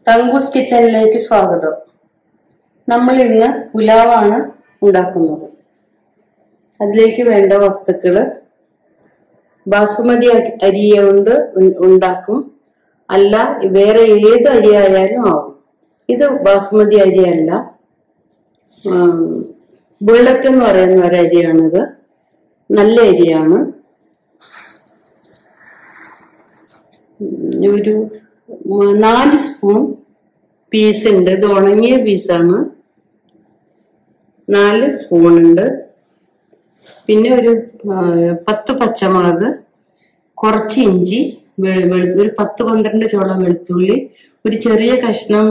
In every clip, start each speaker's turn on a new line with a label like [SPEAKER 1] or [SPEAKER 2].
[SPEAKER 1] തങ്കൂസ് കിച്ചണിലേക്ക് സ്വാഗതം നമ്മൾ ഇന്ന് പുലാവാണ് ഉണ്ടാക്കുന്നത് അതിലേക്ക് വേണ്ട വസ്തുക്കള് ബാസുമതി അരി- അരി കൊണ്ട് ഉ- ഉണ്ടാക്കും അല്ല വേറെ ഏത് അരി ആയാലും ആവും ഇത് ബാസുമതി അരിയല്ല ഉം, ബുള്ളറ്റ് എന്ന് പറയുന്ന ഒരു അരിയാണിത് നല്ല അരിയാണ് ഉം, ഒരു ഉം, നാല് സ്പൂൺ പീസ് ഉണ്ട് ഇത് ഉണങ്ങിയ പീസാണ് നാല് സ്പൂൺ ഉണ്ട് പിന്നെ ഒരു ആ, പത്ത് പച്ചമുളക് കുറച്ച് ഇഞ്ചി വെ- വെളു- ഒരു പത്ത് പന്ത്രണ്ട് ചോളം വെളുത്തുള്ളി ഒരു ചെറിയ കഷ്ണം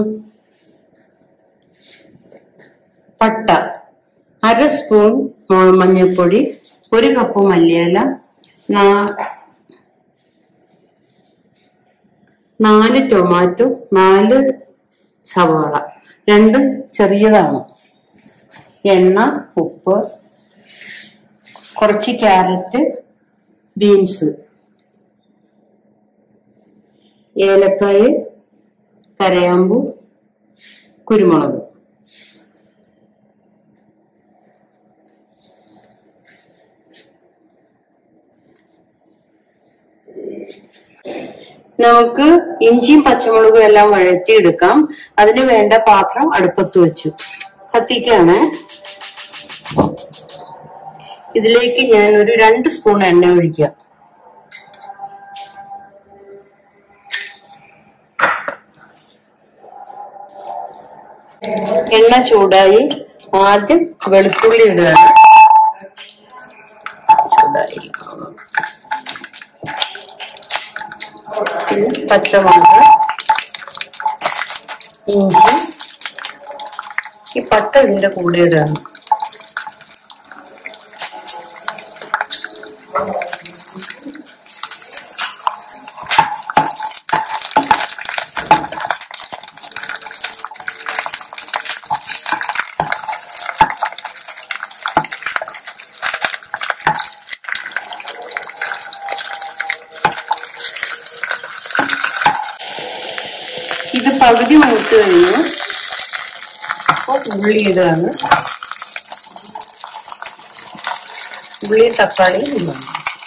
[SPEAKER 1] പട്ട അര സ്പൂൺ മു- മഞ്ഞൾപ്പൊടി ഒരു കപ്പ് മല്ലിയില നാ- നാല് ടൊമാറ്റോ നാല് സവാള രണ്ടും ചെറിയതാണ് എണ്ണ ഉപ്പ് കുറച്ച് ക്യാരറ്റ് ബീൻസ് ഏലക്കായ് കരയാമ്പു കുരുമുളക് നമുക്ക് ഇഞ്ചിയും പച്ചമുളകും എല്ലാം വഴറ്റിയെടുക്കാം അതിന് വേണ്ട പാത്രം അടുപ്പത്ത് വെച്ചു കത്തിക്കാണ് ഇതിലേക്ക് ഞാൻ ഒരു രണ്ട് സ്പൂൺ എണ്ണ ഒഴിക്കാം എണ്ണ ചൂടായി ആദ്യം വെളുത്തുള്ളി ഇടുകയാണ് ചൂടായി പിന്നെ പച്ചമുളക് ഇഞ്ചി ഈ പട്ട ഇതിന്റെ കൂടെ ഇടുകയാണ് ഇത് പകുതി മൂത്ത് കഴിഞ്ഞു അപ്പൊ ഉള്ളി ഇടുകയാണ് ഉള്ളി തക്കാളി ഇടുകയാണ്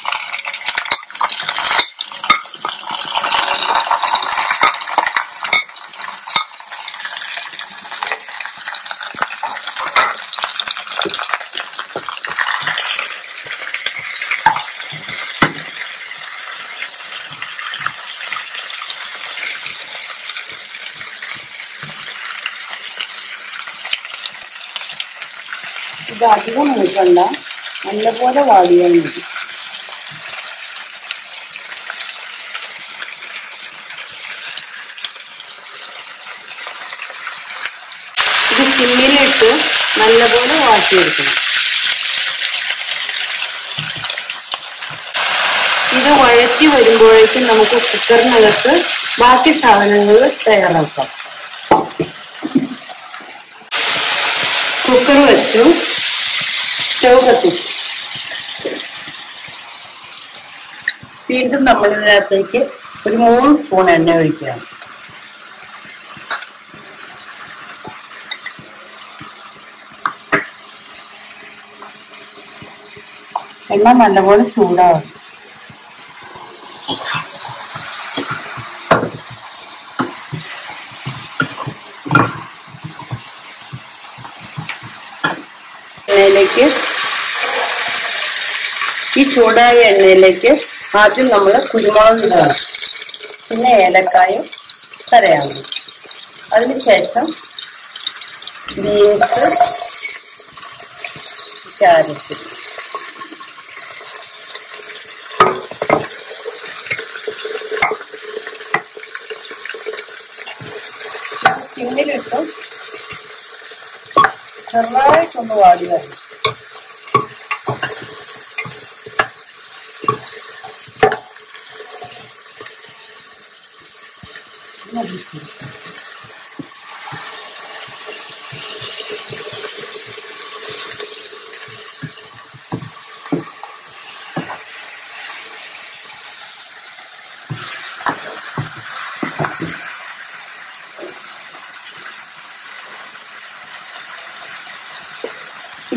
[SPEAKER 1] ഇത് അധികം മൂക്കണ്ട നല്ലപോലെ വാടിയാൽ മതി ഇത് സിമ്മിലിട്ട് നല്ലപോലെ വാട്ടിയെടുക്കണം ഇത് വഴറ്റി വരുമ്പോഴേക്കും നമുക്ക് കുക്കറിനകത്ത് ബാക്കി സാധനങ്ങൾ തയ്യാറാക്കാം കുക്കർ വെച്ചു സ്റ്റവ് കത്തിച്ചു വീണ്ടും നമ്മൾ ഇതിനകത്തേക്ക് ഒരു മൂന്ന് സ്പൂൺ എണ്ണ ഒഴിക്കുകയാണ് എണ്ണ നല്ലപോലെ ചൂടാവും എണ്ണയിലേക്ക് ഈ ചൂടായ എണ്ണയിലേക്ക് ആദ്യം നമ്മൾ കുരുമുളക് ഇടണം പിന്നെ ഏലക്കായും കരയാണ് അതിനുശേഷം ബീൻസ് ക്യാരറ്റ് പിന്നിലിട്ടും ചെറുതായിട്ടൊന്ന് വാടി വരണം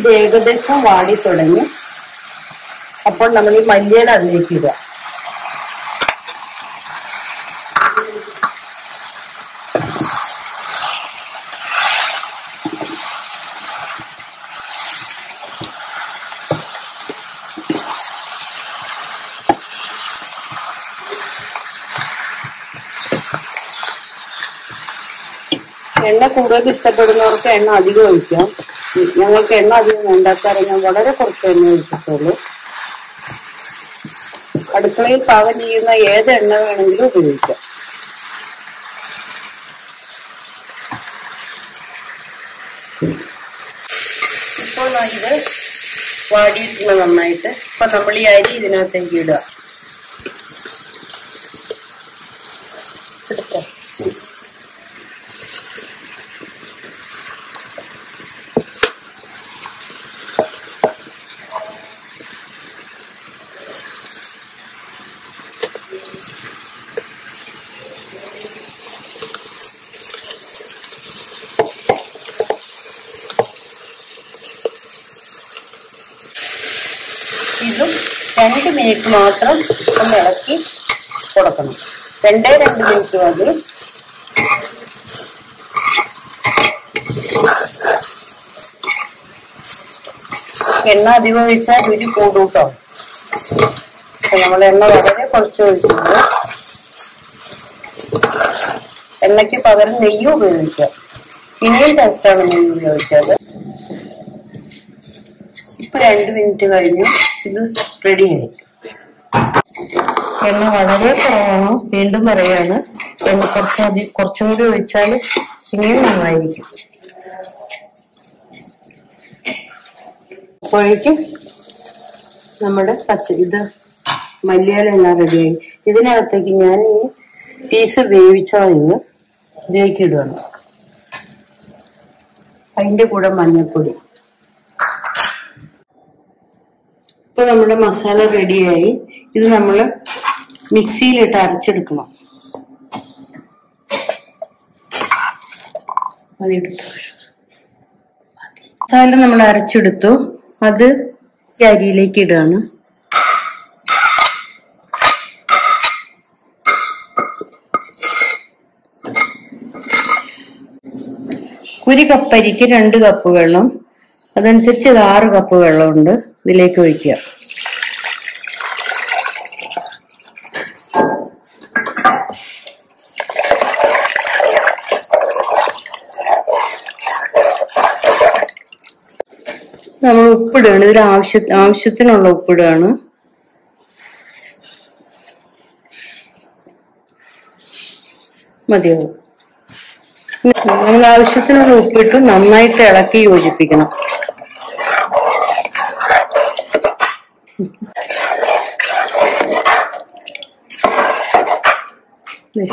[SPEAKER 1] ഇത് ഏകദേശം വാടി തുടങ്ങി അപ്പോൾ നമ്മൾ ഈ മല്ലിയില അതിലേക്ക് ഇടുക എണ്ണ കൂടുതൽ ഇഷ്ടപ്പെടുന്നവർക്ക് എണ്ണ അധികം ഒഴിക്കാം ഞങ്ങൾക്ക് എണ്ണ അധികം വേണ്ടാത്തവരെ ഞാൻ വളരെ കുറച്ച് എണ്ണ ഒഴിച്ചിട്ടുള്ളൂ അടുക്കളയിൽ പാകം ചെയ്യുന്ന ഏത് എണ്ണ വേണമെങ്കിലും ഉപയോഗിക്കാം ഇപ്പോൾ ദാ ഇത് വാടിയിട്ടുണ്ട് നന്നായിട്ട് ഇപ്പൊ നമ്മൾ ഈ അരി ഇതിനകത്തേക്ക് ഇടുക എടുത്തോ ഇതും രണ്ട് മിനിറ്റ് മാത്രം ഒന്ന് ഇളക്കി കൊടുക്കണം രണ്ടേ രണ്ട് മിനിറ്റ് മതി എണ്ണ അധികം ഒഴിച്ചാൽ രുചി കൂടും കേട്ടോ നമ്മൾ എണ്ണ വളരെ കുറച്ച് ഒഴിച്ചിട്ടുണ്ട് എണ്ണയ്ക്ക് പകരം നെയ്യ് ഉപയോഗിക്കാം ഇനിയും ടേസ്റ്റാണ് നെയ്യ് ഉപയോഗിച്ചത് ഇപ്പൊ രണ്ട് മിനിറ്റ് കഴിഞ്ഞു ഇത് റെഡിയായി എണ്ണ വളരെ കുറവാണ് വീണ്ടും പറയാണ് എണ്ണ കുറച്ചധി കുറച്ചും കൂടി ഒഴിച്ചാൽ ഇനിയും നന്നായിരിക്കും അപ്പോഴേക്കും നമ്മുടെ പച്ച ഇത് മല്ലിയില എല്ലാം റെഡിയായി ഇതിനകത്തേക്ക് ഞാൻ ഈ പീസ് വേവിച്ചതിന് ഇതിലേക്ക് ഇടുകയാണ് അതിന്റെ കൂടെ മഞ്ഞൾപ്പൊടി ഇപ്പൊ നമ്മുടെ മസാല റെഡിയായി ഇത് നമ്മൾ മിക്സിയിലിട്ട് അരച്ചെടുക്കണം അതെടുത്തു മസാല നമ്മൾ അരച്ചെടുത്തു അത് ഈ അരിയിലേക്ക് ഇടുകയാണ് ഒരു കപ്പ് അരിക്ക് രണ്ട് കപ്പ് വെള്ളം അതനുസരിച്ച് ഇത് ആറ് കപ്പ് വെള്ളമുണ്ട് ഇതിലേക്ക് ഒഴിക്കുക നമ്മൾ ഉപ്പിടുകയാണ് ഇതിൽ ആവശ്യ ആവശ്യത്തിനുള്ള ഉപ്പിടുകയാണ് മതിയാവും നമ്മൾ ആവശ്യത്തിനുള്ള ഉപ്പിട്ട് നന്നായിട്ട് ഇളക്കി യോജിപ്പിക്കണം ദേ.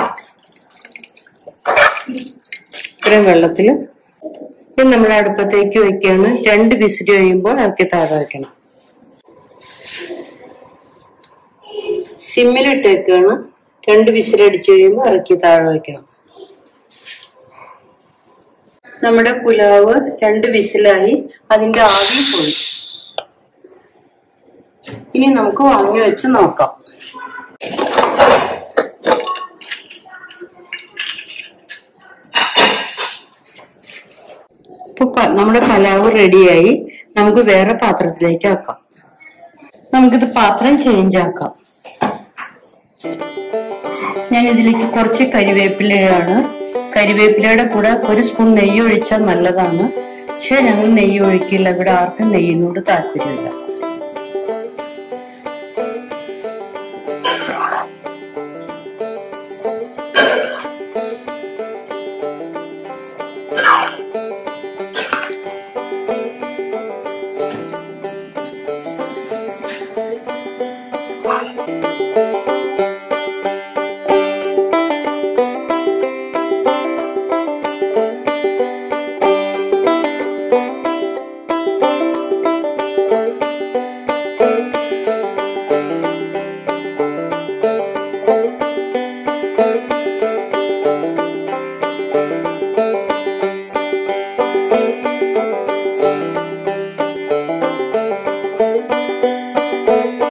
[SPEAKER 1] ഇത്രയും വെള്ളത്തിൽ ഇത് നമ്മൾ അടുപ്പത്തേക്ക് വെക്കുകയാണ് രണ്ട് വിസിൽ കഴിയുമ്പോൾ ഇറക്കി താഴെ വെക്കണം സിമ്മിലിട്ട് വെക്കുകയാണ് രണ്ട് വിസിലടിച്ചു കഴിയുമ്പോൾ ഇറക്കി താഴെ വെക്കണം നമ്മുടെ പുലാവ് രണ്ട് വിസിലായി അതിന്റെ ആവി പോയി ഇനി നമുക്ക് വാങ്ങി വെച്ച് നോക്കാം ഇപ്പൊ പ- നമ്മുടെ പലാവ് റെഡിയായി നമുക്ക് വേറെ പാത്രത്തിലേക്ക് ആക്കാം നമുക്കിത് പാത്രം ചേഞ്ച് ആക്കാം ഞാൻ ഇതിലേക്ക് കുറച്ച് കരിവേപ്പിലയാണ് കരിവേപ്പിലയുടെ കൂടെ ഒരു സ്പൂൺ നെയ്യ് ഒഴിച്ചാൽ നല്ലതാണ് പക്ഷെ ഞങ്ങൾ നെയ്യ് ഒഴിക്കില്ല ഇവിടെ ആർക്കും നെയ്യിനോട് താല്പര്യമില്ല